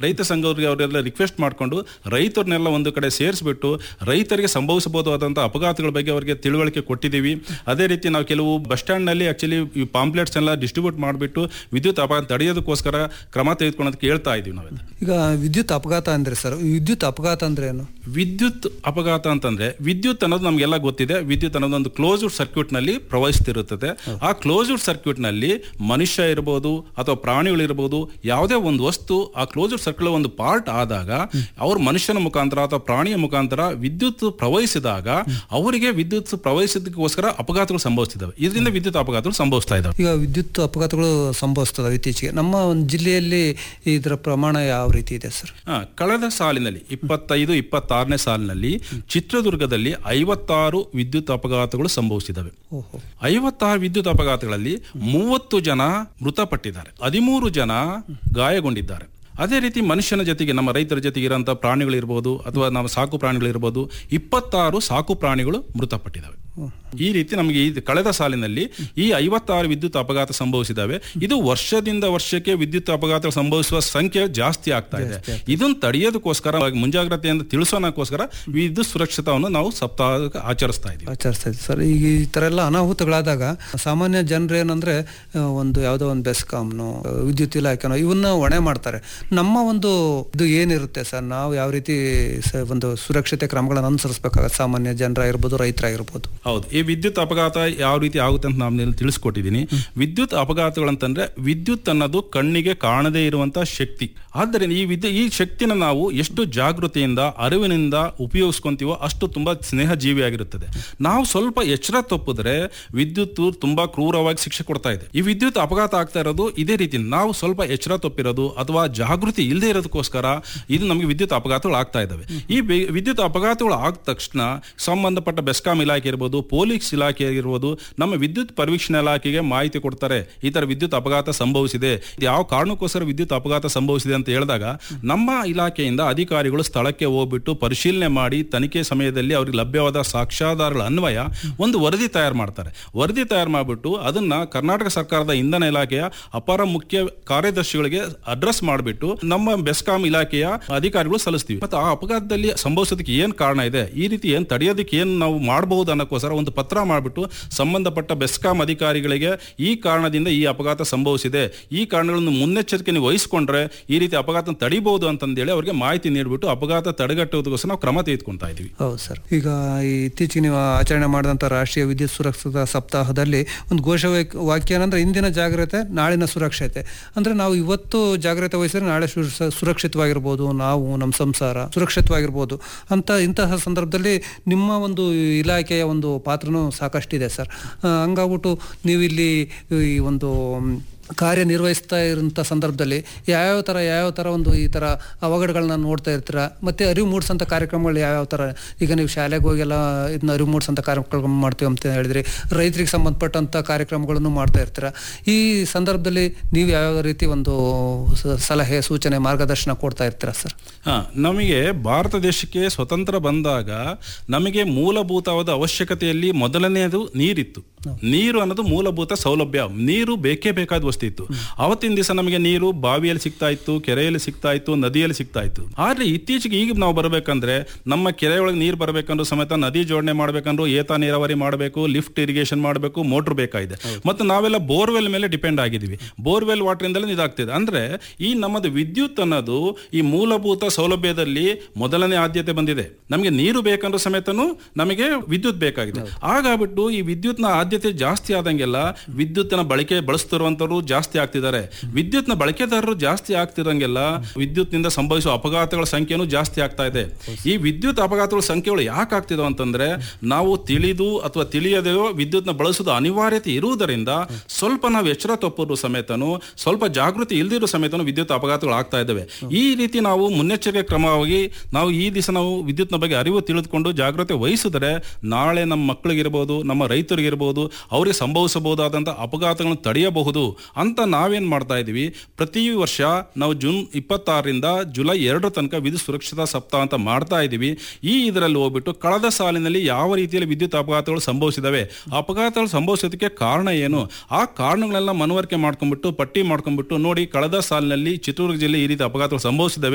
ರೈತ ಸಂಘದವರಿಗೆ ಅವರೆಲ್ಲ ರಿಕ್ವೆಸ್ಟ್ ಮಾಡಿಕೊಂಡು ರೈತರನ್ನೆಲ್ಲ ಒಂದು ಕಡೆ ಸೇರಿಸ್ಬಿಟ್ಟು ರೈತರಿಗೆ ಸಂಭವಿಸಬಹುದಾದಂಥ ಅಪಘಾತಗಳ ಬಗ್ಗೆ ಅವರಿಗೆ ತಿಳುವಳಿಕೆ ಕೊಟ್ಟಿದ್ದೀವಿ ಅದೇ ರೀತಿ ನಾವು ಕೆಲವು ಬಸ್ ಸ್ಟ್ಯಾಂಡ್ನಲ್ಲಿ ಆಕ್ಚುಲಿ ಈ ಪಾಂಪ್ಲೆಟ್ಸ್ ಎಲ್ಲ ಡಿಸ್ಟ್ರಿಬ್ಯೂಟ್ ಮಾಡಿಬಿಟ್ಟು ವಿದ್ಯುತ್ ಅಪಘಾತ ತಡೆಯೋದಕ್ಕೋಸ್ಕರ ಕ್ರಮ ತೆಗೆದುಕೊಳ್ಳೋದಕ್ಕೆ ಹೇಳ್ತಾ ಇದ್ದೀವಿ ನಾವೆಲ್ಲ ಈಗ ವಿದ್ಯುತ್ ಅಪಘಾತ ಅಂದ್ರೆ ಸರ್ ವಿದ್ಯುತ್ ಅಪಘಾತ ಅಂದ್ರೆ ಏನು ವಿದ್ಯುತ್ ಅಪಘಾತ ಅಂತಂದ್ರೆ ವಿದ್ಯುತ್ ಅನ್ನೋದು ನಮಗೆಲ್ಲ ಗೊತ್ತಿದೆ ವಿದ್ಯುತ್ ಅನ್ನೋದು ಒಂದು ಕ್ಲೋಸ್ಡ್ ಸರ್ಕ್ಯೂಟ್ ನಲ್ಲಿ ಪ್ರವಹಿಸ್ತಿರುತ್ತದೆ ಆ ಕ್ಲೋಸ್ಡ್ ಸರ್ಕ್ಯೂಟ್ ನಲ್ಲಿ ಮನುಷ್ಯ ಇರಬಹುದು ಅಥವಾ ಪ್ರಾಣಿಗಳಿರ್ಬೋದು ಯಾವುದೇ ಒಂದು ವಸ್ತು ಆ ಕ್ಲೋಸ್ಡ್ ಸರ್ಕ್ಯೂಟ್ ಒಂದು ಪಾರ್ಟ್ ಆದಾಗ ಅವ್ರ ಮನುಷ್ಯನ ಮುಖಾಂತರ ಅಥವಾ ಪ್ರಾಣಿಯ ಮುಖಾಂತರ ವಿದ್ಯುತ್ ಪ್ರವಹಿಸಿದಾಗ ಅವರಿಗೆ ವಿದ್ಯುತ್ ಪ್ರವಹಿಸೋದಕ್ಕೋಸ್ಕರ ಅಪಘಾತಗಳು ಸಂಭವಿಸ್ತಿದ್ದಾವೆ ಇದರಿಂದ ವಿದ್ಯುತ್ ಅಪಘಾತಗಳು ಸಂಭವಿಸ್ತಾ ಇದ್ದಾವೆ ಈಗ ವಿದ್ಯುತ್ ಅಪಘಾತಗಳು ಸಂಭವಿಸ್ತದೆ ಇತ್ತೀಚೆಗೆ ನಮ್ಮ ಒಂದು ಜಿಲ್ಲೆಯಲ್ಲಿ ಇದರ ಪ್ರಮಾಣ ಯಾವ ರೀತಿ ಇದೆ ಸರ್ ಆ, ಕಳೆದ ಸಾಲಿನಲ್ಲಿ ಇಪ್ಪತ್ತೈದು ಇಪ್ಪತ್ತಾರನೇ ಸಾಲಿನಲ್ಲಿ ಚಿತ್ರದುರ್ಗದಲ್ಲಿ ಐವತ್ತಾರು ವಿದ್ಯುತ್ ಅಪಘಾತಗಳು ಸಂಭವಿಸಿದವೆ ಓಹೋ ಐವತ್ತಾರು ವಿದ್ಯುತ್ ಅಪಘಾತಗಳಲ್ಲಿ ಮೂವತ್ತು ಜನ ಮೃತಪಟ್ಟಿದ್ದಾರೆ ಹದಿಮೂರು ಜನ ಗಾಯಗೊಂಡಿದ್ದಾರೆ ಅದೇ ರೀತಿ ಮನುಷ್ಯನ ಜೊತೆಗೆ ನಮ್ಮ ರೈತರ ಜೊತೆಗೆ ಇರೋಂಥ ಪ್ರಾಣಿಗಳಿರ್ಬೋದು ಅಥವಾ ನಮ್ಮ ಸಾಕು ಪ್ರಾಣಿಗಳಿರ್ಬೋದು ಇಪ್ಪತ್ತಾರು ಸಾಕು ಪ್ರಾಣಿಗಳು ಮೃತಪಟ್ಟಿದ್ದಾವೆ ಈ ರೀತಿ ನಮಗೆ ಈ ಕಳೆದ ಸಾಲಿನಲ್ಲಿ ಈ ಐವತ್ತಾರು ವಿದ್ಯುತ್ ಅಪಘಾತ ಸಂಭವಿಸಿದಾವೆ ಇದು ವರ್ಷದಿಂದ ವರ್ಷಕ್ಕೆ ವಿದ್ಯುತ್ ಅಪಘಾತ ಸಂಭವಿಸುವ ಸಂಖ್ಯೆ ಜಾಸ್ತಿ ಆಗ್ತಾ ಇದೆ ಇದನ್ನು ತಡೆಯೋದಕ್ಕೋಸ್ಕರ ಮುಂಜಾಗ್ರತೆಯಿಂದ ತಿಳಿಸೋಣಕ್ಕೋಸ್ಕರ ವಿದ್ಯುತ್ ಸುರಕ್ಷತಾವನ್ನು ನಾವು ಸಪ್ತಾಹ ಆಚರಿಸ್ತಾ ಇದ್ದೀವಿ ಆಚರಿಸ್ತಾ ಇದ್ದೀವಿ ಸರ್ ಈಗ ಈ ಥರ ಎಲ್ಲ ಅನಾಹುತಗಳಾದಾಗ ಸಾಮಾನ್ಯ ಜನರು ಏನಂದ್ರೆ ಆ, ಒಂದು ಯಾವುದೋ ಒಂದು ಬೆಸ್ಕಾಮ್ನೋ ವಿದ್ಯುತ್ ಇಲಾಖೆನೋ ಇವನ್ನ ಹೊಣೆ ಮಾಡ್ತಾರೆ ನಮ್ಮ ಒಂದು ಇದು ಏನಿರುತ್ತೆ ಸರ್ ನಾವು ಯಾವ ರೀತಿ ಸ- ಒಂದು ಸುರಕ್ಷತೆ ಕ್ರಮಗಳನ್ನು ಅನುಸರಿಸಬೇಕಾಗತ್ತೆ ಸಾಮಾನ್ಯ ಜನರಾಗಿರ್ಬೋದು ರೈತರಾಗಿರ್ಬೋದು ಹೌದು ಈ ವಿದ್ಯುತ್ ಅಪಘಾತ ಯಾವ ರೀತಿ ಆಗುತ್ತೆ ಅಂತ ನಾನು ನಿಮಗೆ ತಿಳಿಸ್ಕೊಟ್ಟಿದ್ದೀನಿ ವಿದ್ಯುತ್ ಅಪಘಾತಗಳಂತಂದ್ರೆ ವಿದ್ಯುತ್ ಅನ್ನೋದು ಕಣ್ಣಿಗೆ ಕಾಣದೇ ಇರುವಂತ ಶಕ್ತಿ ಆದ್ದರಿಂದ ಈ ವಿದ್ಯು ಈ ಶಕ್ತಿನ ನಾವು ಎಷ್ಟು ಜಾಗೃತಿಯಿಂದ ಅರಿವಿನಿಂದ ಉಪಯೋಗಿಸ್ಕೊಂತೀವೋ ಅಷ್ಟು ತುಂಬಾ ಸ್ನೇಹ ಜೀವಿಯಾಗಿರುತ್ತದೆ ನಾವು ಸ್ವಲ್ಪ ಎಚ್ಚರ ತಪ್ಪಿದ್ರೆ ವಿದ್ಯುತ್ ತುಂಬಾ ಕ್ರೂರವಾಗಿ ಶಿಕ್ಷೆ ಕೊಡ್ತಾ ಇದೆ ಈ ವಿದ್ಯುತ್ ಅಪಘಾತ ಆಗ್ತಾ ಇರೋದು ಇದೇ ರೀತಿ ನಾವು ಸ್ವಲ್ಪ ಎಚ್ಚರ ತಪ್ಪಿರೋದು ಅಥವಾ ಜಾಗೃತಿ ಇಲ್ಲದೆ ಇರೋದಕ್ಕೋಸ್ಕರ ಇದು ನಮಗೆ ವಿದ್ಯುತ್ ಅಪಘಾತಗಳು ಆಗ್ತಾ ಇದ್ದಾವೆ ಈ ಬೆ- ವಿದ್ಯುತ್ ಅಪಘಾತಗಳು ಆದ ತಕ್ಷಣ ಸಂಬಂಧಪಟ್ಟ ಬೆಸ್ಕಾಂ ಇಲಾಖೆ ಇರ್ಬೋದು ಪೊಲೀಸ್ ಇಲಾಖೆ ಇರ್ಬೋದು ನಮ್ಮ ವಿದ್ಯುತ್ ಪರಿವೀಕ್ಷಣಾ ಇಲಾಖೆಗೆ ಮಾಹಿತಿ ಕೊಡ್ತಾರೆ ಈ ತರ ವಿದ್ಯುತ್ ಅಪಘಾತ ಸಂಭವಿಸಿದೆ ಇದು ಯಾವ ಕಾರಣಕ್ಕೋಸ್ಕರ ವಿದ್ಯುತ್ ಅಪಘಾತ ಸಂಭವಿಸಿದೆ ಅಂತ ಹೇಳಿದಾಗ ನಮ್ಮ ಇಲಾಖೆಯಿಂದ ಅಧಿಕಾರಿಗಳು ಸ್ಥಳಕ್ಕೆ ಹೋಗ್ಬಿಟ್ಟು ಪರಿಶೀಲನೆ ಮಾಡಿ ತನಿಖೆ ಸಮಯದಲ್ಲಿ ಅವ್ರಿಗೆ ಲಭ್ಯವಾದ ಸಾಕ್ಷ್ಯಾಧಾರಗಳ ಅನ್ವಯ ಒಂದು ವರದಿ ತಯಾರು ಮಾಡ್ತಾರೆ ವರದಿ ತಯಾರು ಮಾಡಿಬಿಟ್ಟು ಅದನ್ನ ಕರ್ನಾಟಕ ಸರ್ಕಾರದ ಇಂಧನ ಇಲಾಖೆಯ ಅಪರ ಮುಖ್ಯ ಕಾರ್ಯದರ್ಶಿಗಳಿಗೆ ಅಡ್ರೆಸ್ ಮಾಡಿಬಿಟ್ಟು ನಮ್ಮ ಬೆಸ್ಕಾಂ ಇಲಾಖೆಯ ಅಧಿಕಾರಿಗಳು ಸಲ್ಲಿಸ್ತೀವಿ ಮತ್ತು ಆ ಅಪಘಾತದಲ್ಲಿ ಸಂಭವಿಸೋದಕ್ಕೆ ಏನ್ ಕಾರಣ ಇದೆ ಈ ರೀತಿ ಏನ್ ತಡೆಯೋದಕ್ಕೆ ಏನ್ ನಾವು ಮಾಡಬಹುದು ಅನ್ನೋಕ್ಕೋಸ್ಕರ ಒಂದು ಪತ್ರ ಮಾಡಿಬಿಟ್ಟು ಸಂಬಂಧಪಟ್ಟ ಬೆಸ್ಕಾಂ ಅಧಿಕಾರಿಗಳಿಗೆ ಈ ಕಾರಣದಿಂದ ಈ ಅಪಘಾತ ಸಂಭವಿಸಿದೆ ಈ ಕಾರಣಗಳನ್ನು ಮುನ್ನೆಚ್ಚರಿಕೆ ನೀವು ವಹಿಸ್ಕೊಂಡ್ರೆ ಈ ರೀತಿ ಅಪಘಾತ ತಡಿಬಹುದು ಅಂತಂದೇಳಿ ಅವರಿಗೆ ಮಾಹಿತಿ ನೀಡಿಬಿಟ್ಟು ಅಪಘಾತ ತಡೆಗಟ್ಟುವುದಕ್ಕೋಸ್ಕರ ನಾವು ಕ್ರಮ ತೆಗೆದುಕೊಂತಾ ಇದೀವಿ ಹೌದು ಸರ್ ಈಗ ಈ ಇತ್ತೀಚೆಗೆ ನೀವು ಆಚರಣೆ ಮಾಡಿದಂಥ ರಾಷ್ಟ್ರೀಯ ವಿದ್ಯುತ್ ಸುರಕ್ಷತಾ ಸಪ್ತಾಹದಲ್ಲಿ ಒಂದು ಘೋಷ ವಾಕ್ಯ ಏನಂದ್ರೆ ಇಂದಿನ ಜಾಗ್ರತೆ ನಾಳಿನ ಸುರಕ್ಷತೆ ಅಂದ್ರೆ ನಾವು ಇವತ್ತು ಜಾಗ್ರತೆ ವಹಿಸಿದ್ರೆ ನಾಳೆ ಸು- ಸುರಕ್ಷಿತವಾಗಿರ್ಬೋದು ನಾವು ನಮ್ಮ ಸಂಸಾರ ಸುರಕ್ಷಿತವಾಗಿರ್ಬೋದು ಅಂತ ಇಂತಹ ಸಂದರ್ಭದಲ್ಲಿ ನಿಮ್ಮ ಒಂದು ಇಲಾಖೆಯ ಒಂದು ಪಾತ್ರನೂ ಸಾಕಷ್ಟಿದೆ ಸರ್ ಆ, ಹಂಗಾಗ್ಬಿಟ್ಟು ನೀವು ಇಲ್ಲಿ ಈ ಒಂದು ಮ್, ಕಾರ್ಯನಿರ್ವಹಿಸ್ತಾ ಇರೋಂಥ ಸಂದರ್ಭದಲ್ಲಿ ಯಾವ್ಯಾವ ಥರ ಯಾವ್ಯಾವ ಥರ ಒಂದು ಈ ಥರ ಅವಘಡಗಳನ್ನ ನೋಡ್ತಾ ಇರ್ತೀರಾ ಮತ್ತೆ ಅರಿವು ಮೂಡಿಸೋಂಥ ಕಾರ್ಯಕ್ರಮಗಳು ಯಾವ್ಯಾವ ಥರ ಈಗ ನೀವು ಶಾಲೆಗೆ ಹೋಗೆಲ್ಲ ಇದನ್ನ ಅರಿವು ಮೂಡಿಸೋಂಥ ಕಾರ್ಯಕ್ರಮ ಮಾಡ್ತೀವಿ ಅಂತ ಹೇಳಿದ್ರಿ ರೈತರಿಗೆ ಸಂಬಂಧಪಟ್ಟಂಥ ಕಾರ್ಯಕ್ರಮಗಳನ್ನು ಮಾಡ್ತಾ ಇರ್ತೀರಾ ಈ ಸಂದರ್ಭದಲ್ಲಿ ನೀವು ಯಾವ್ಯಾವ ರೀತಿ ಒಂದು ಸ- ಸಲಹೆ ಸೂಚನೆ ಮಾರ್ಗದರ್ಶನ ಕೊಡ್ತಾ ಇರ್ತೀರಾ ಸರ್ ಹಾ ನಮಗೆ ಭಾರತ ದೇಶಕ್ಕೆ ಸ್ವತಂತ್ರ ಬಂದಾಗ ನಮಗೆ ಮೂಲಭೂತವಾದ ಅವಶ್ಯಕತೆಯಲ್ಲಿ ಮೊದಲನೆಯದು ನೀರಿತ್ತು ನೀರು ಅನ್ನೋದು ಮೂಲಭೂತ ಸೌಲಭ್ಯ ನೀರು ಬೇಕೇ ಬೇಕಾದ ವಸ್ತು ಇತ್ತು ಅವತ್ತಿನ ದಿವಸ ನಮಗೆ ನೀರು ಬಾವಿಯಲ್ಲಿ ಸಿಗ್ತಾ ಇತ್ತು ಕೆರೆಯಲ್ಲಿ ಸಿಗ್ತಾ ಇತ್ತು ನದಿಯಲ್ಲಿ ಸಿಗ್ತಾ ಇತ್ತು ಆದ್ರೆ ಇತ್ತೀಚೆಗೆ ಈಗ ನಾವು ಬರಬೇಕಂದ್ರೆ ನಮ್ಮ ಕೆರೆಯೊಳಗೆ ನೀರು ಬರಬೇಕಂದ್ರೂ ಸಮೇತ ನದಿ ಜೋಡಣೆ ಮಾಡ್ಬೇಕಂದ್ರೂ ಏತ ನೀರಾವರಿ ಮಾಡಬೇಕು ಲಿಫ್ಟ್ ಇರಿಗೇಷನ್ ಮಾಡಬೇಕು ಮೋಟರ್ ಬೇಕಾಗಿದೆ ಮತ್ತು ನಾವೆಲ್ಲ ಬೋರ್ವೆಲ್ ಮೇಲೆ ಡಿಪೆಂಡ್ ಆಗಿದ್ದೀವಿ ಬೋರ್ವೆಲ್ ವಾಟರ್ ಇಂದಲೇ ಇದಾಗ್ತಿದೆ ಅಂದ್ರೆ ಈ ನಮ್ಮದು ವಿದ್ಯುತ್ ಅನ್ನೋದು ಈ ಮೂಲಭೂತ ಸೌಲಭ್ಯದಲ್ಲಿ ಮೊದಲನೇ ಆದ್ಯತೆ ಬಂದಿದೆ ನಮಗೆ ನೀರು ಬೇಕಂದ್ರೂ ಸಮೇತನು ನಮಗೆ ವಿದ್ಯುತ್ ಬೇಕಾಗಿದೆ ಹಾಗಾಗ್ಬಿಟ್ಟು ಈ ವಿದ್ಯುತ್ನ ಆದ್ಯತೆ ಜಾಸ್ತಿ ಆದಂಗೆಲ್ಲ ವಿದ್ಯುತ್ನ ಬಳಕೆ ಬಳಸ್ತಿರುವಂತವ್ರು ಜಾಸ್ತಿ ಆಗ್ತಿದ್ದಾರೆ ವಿದ್ಯುತ್ನ ಬಳಕೆದಾರರು ಜಾಸ್ತಿ ಆಗ್ತಿರಂಗೆಲ್ಲ ವಿದ್ಯುತ್ನಿಂದ ಸಂಭವಿಸುವ ಅಪಘಾತಗಳ ಸಂಖ್ಯೆನೂ ಜಾಸ್ತಿ ಆಗ್ತಾ ಇದೆ ಈ ವಿದ್ಯುತ್ ಅಪಘಾತಗಳ ಸಂಖ್ಯೆಗಳು ಯಾಕೆ ಆಗ್ತಿದಾವೆ ಅಂತಂದ್ರೆ ನಾವು ತಿಳಿದು ಅಥವಾ ತಿಳಿಯದೆಯೋ ವಿದ್ಯುತ್ನ ಬಳಸೋದು ಅನಿವಾರ್ಯತೆ ಇರುವುದರಿಂದ ಸ್ವಲ್ಪ ನಾವು ಎಚ್ಚರ ತಪ್ಪೋದು ಸಮೇತನು ಸ್ವಲ್ಪ ಜಾಗೃತಿ ಇಲ್ದಿರೋ ಸಮೇತನು ವಿದ್ಯುತ್ ಅಪಘಾತಗಳು ಆಗ್ತಾ ಇದ್ದಾವೆ ಈ ರೀತಿ ನಾವು ಮುನ್ನೆಚ್ಚರಿಕೆ ಕ್ರಮವಾಗಿ ನಾವು ಈ ದಿವಸ ನಾವು ವಿದ್ಯುತ್ನ ಬಗ್ಗೆ ಅರಿವು ತಿಳಿದುಕೊಂಡು ಜಾಗೃತಿ ವಹಿಸಿದರೆ ನಾಳೆ ನಮ್ಮ ಮಕ್ಕಳಿಗಿರ್ಬೋದು ನಮ್ಮ ರೈತರಿಗಿರ್ಬೋದು ಅವರಿಗೆ ಸಂಭವಿಸಬಹುದಾದಂಥ ಅಪಘಾತಗಳನ್ನು ತಡೆಯಬಹುದು ಅಂತ ನಾವೇನ್ ಮಾಡ್ತಾ ಇದೀವಿ ಪ್ರತಿ ವರ್ಷ ನಾವು ಜೂನ್ ಇಪ್ಪತ್ತಾರರಿಂದ ಜುಲೈ ಎರಡರ ತನಕ ವಿದ್ಯುತ್ ಸುರಕ್ಷತಾ ಸಪ್ತಾಹ ಅಂತ ಮಾಡ್ತಾ ಇದೀವಿ ಈ ಇದರಲ್ಲಿ ಹೋಗ್ಬಿಟ್ಟು ಕಳೆದ ಸಾಲಿನಲ್ಲಿ ಯಾವ ರೀತಿಯಲ್ಲಿ ವಿದ್ಯುತ್ ಅಪಘಾತಗಳು ಸಂಭವಿಸಿದವೆ ಅಪಘಾತಗಳು ಸಂಭವಿಸೋದಕ್ಕೆ ಕಾರಣ ಏನು ಆ ಕಾರಣಗಳೆಲ್ಲ ಮನವರಿಕೆ ಮಾಡ್ಕೊಂಡ್ಬಿಟ್ಟು ಪಟ್ಟಿ ಮಾಡ್ಕೊಂಡ್ಬಿಟ್ಟು ನೋಡಿ ಕಳೆದ ಸಾಲಿನಲ್ಲಿ ಚಿತ್ರದುರ್ಗ ಜಿಲ್ಲೆ ಈ ರೀತಿ ಅಪಘಾತಗಳು ಸಂಭವಿಸಿದವೆ